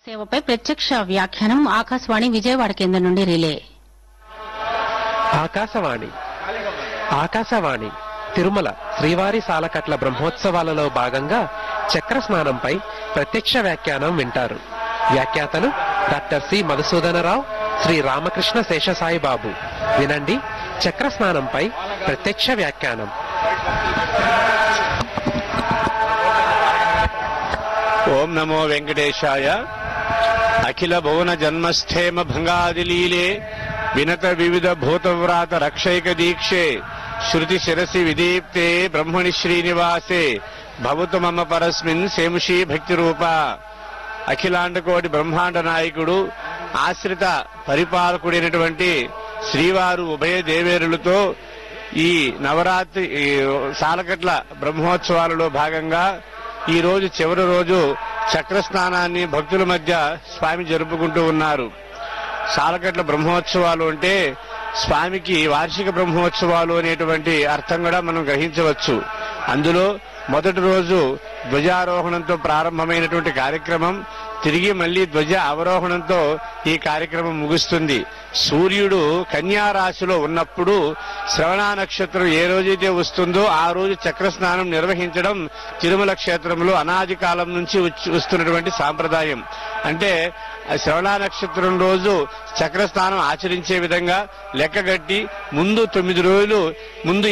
సేవపై ప్రత్యక్ష వ్యాఖ్యానం ఆకాశవాణి విజయవాడ కేంద్రం నుండి రిలే ఆకాశవాణి ఆకాశవాణి తిరుమల శ్రీవారి సాలకట్ల బ్రహ్మోత్సవాలలో భాగంగా చక్ర స్నానంపై ప్రత్యక్ష వ్యాఖ్యానం వింటారు వ్యాఖ్యాతలు డాక్టర్ సి మధుసూదనరావు శ్రీ రామకృష్ణ శేషసాయి బాబు వినండి చక్ర స్నానంపై ప్రత్యక్ష వ్యాఖ్యానం ఓం నమో వెంకటేశాయ అఖిల భువన జన్మస్థేమ భంగాదిలీలే వినత వివిధ భూతవ్రాత రక్షైక దీక్షే శృతి శిరసి విదీప్తే బ్రహ్మణి శ్రీనివాసే భవతు మమ పరస్మిన్ సేముషీ భక్తి రూప అఖిలాండకోటి బ్రహ్మాండ నాయకుడు ఆశ్రిత పరిపాలకుడైనటువంటి శ్రీవారు ఉభయ దేవేరులతో ఈ నవరాత్రి ఈ సాలకట్ల బ్రహ్మోత్సవాలలో భాగంగా ఈ రోజు చివరి రోజు చక్ర స్నానాన్ని భక్తుల మధ్య స్వామి జరుపుకుంటూ ఉన్నారు సాలకట్ల బ్రహ్మోత్సవాలు అంటే స్వామికి వార్షిక బ్రహ్మోత్సవాలు అనేటువంటి అర్థం కూడా మనం గ్రహించవచ్చు అందులో మొదటి రోజు ధ్వజారోహణంతో ప్రారంభమైనటువంటి కార్యక్రమం తిరిగి మళ్లీ ధ్వజ అవరోహణంతో ఈ కార్యక్రమం ముగుస్తుంది సూర్యుడు కన్యా రాశిలో ఉన్నప్పుడు శ్రవణ నక్షత్రం ఏ రోజైతే వస్తుందో ఆ రోజు చక్ర స్నానం నిర్వహించడం తిరుమల క్షేత్రంలో అనాది కాలం నుంచి వచ్చి- వస్తున్నటువంటి సాంప్రదాయం అంటే ఆ శ్రవణ నక్షత్రం రోజు చక్ర స్నానం ఆచరించే విధంగా లెక్కగట్టి ముందు తొమ్మిది రోజులు ముందు